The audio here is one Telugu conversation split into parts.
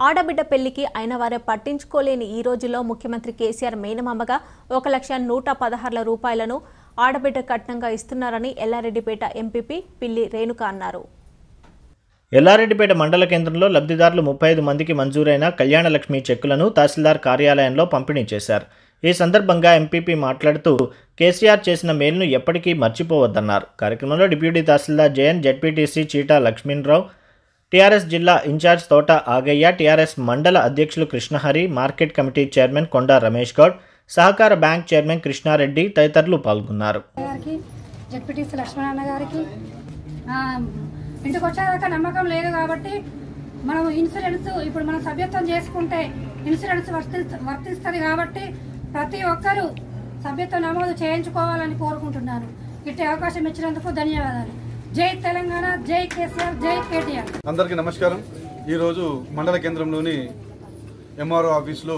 ఆడబిడ్డ పెళ్లికి అయిన వారే పట్టించుకోలేని ఈ రోజుల్లో ముఖ్యమంత్రి కేసీఆర్ మేనమామగా ఒక లక్ష నూట పదహారుల రూపాయలను ఆడబిడ్డ కట్నంగా ఇస్తున్నారని ఎల్లారెడ్డిపేట ఎంపీపీ పిల్లి రేణుక అన్నారు ఎల్లారెడ్డిపేట మండల కేంద్రంలో లబ్ధిదారులు ముప్పై ఐదు మందికి మంజూరైన కళ్యాణలక్ష్మి చెక్కులను తహసీల్దార్ కార్యాలయంలో పంపిణీ చేశారు ఈ సందర్భంగా ఎంపీపీ మాట్లాడుతూ కేసీఆర్ చేసిన మేలును ఎప్పటికీ మర్చిపోవద్దన్నారు కార్యక్రమంలో deputy tahsildar Jayan ZPTC Cheeta Lakshminarao TRS జిల్లా ఇన్ఛార్జ్ తోట ఆగయ్య టీఆర్ఎస్ మండల అధ్యక్షులు Krishnahari market committee chairman Konda Ramesh Goud సహకార బ్యాంక్ చైర్మన్ కృష్ణారెడ్డి తదితరులు పాల్గొన్నారు గారికి జడ్పీటీసీ లక్ష్మణన్న గారికి ఆ, ఇంటికి వచ్చేదాకా నమ్మకం లేదు కాబట్టి మనం ఇన్సూరెన్స్ ఇప్పుడు మనం సభ్యత్వం చేసుకుంటే ఇన్సూరెన్స్ వర్తి వర్తిస్తుంది కాబట్టి ప్రతి ఒక్కరూ సభ్యత్వ నమోదు చేయించుకోవాలని కోరుకుంటున్నాను ఇట్టి అవకాశం ఇచ్చినందుకు ధన్యవాదాలు జై తెలంగాణ జై కేసీఆర్ జై కేటీఆర్ అందరికీ నమస్కారం ఈరోజు మండల కేంద్రంలోని ఎంఆర్ఓ ఆఫీస్లో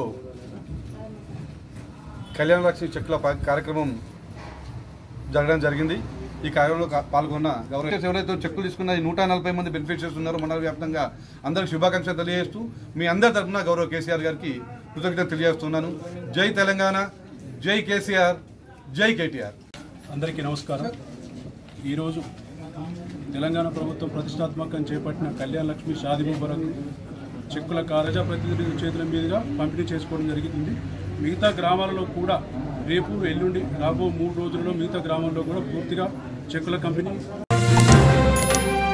కళ్యాణ లక్ష్మి చెక్కుల పా- కార్యక్రమం జరగడం జరిగింది ఈ కార్యక్రమంలో కా- పాల్గొన్న గవర్నమెంట్ ఎవరైతే చెక్కులు తీసుకున్న ఈ నూట నలభై మంది బెనిఫిషియర్స్ ఉన్నారో మండల వ్యాప్తంగా అందరికి శుభాకాంక్షలు తెలియజేస్తూ మీ అందరి తరఫున గౌరవ కేసీఆర్ గారికి కృతజ్ఞత తెలియజేస్తున్నాను జై తెలంగాణ జై కేసీఆర్ జై కేటీఆర్ అందరికీ నమస్కారం ఈరోజు తెలంగాణ ప్రభుత్వం ప్రతిష్టాత్మకంగా చేపట్టిన కళ్యాణ లక్ష్మి షాది ముబారక్ చెక్కుల ప్రజా ప్రతినిధుల చేతుల మీదుగా పంపిణీ చేసుకోవడం జరుగుతుంది మిగతా గ్రామాలలో కూడా రేపు ఎల్లుండి రాబో మూడు రోజుల్లో మిగతా గ్రామాల్లో కూడా పూర్తిగా చెక్కుల కంపెనీ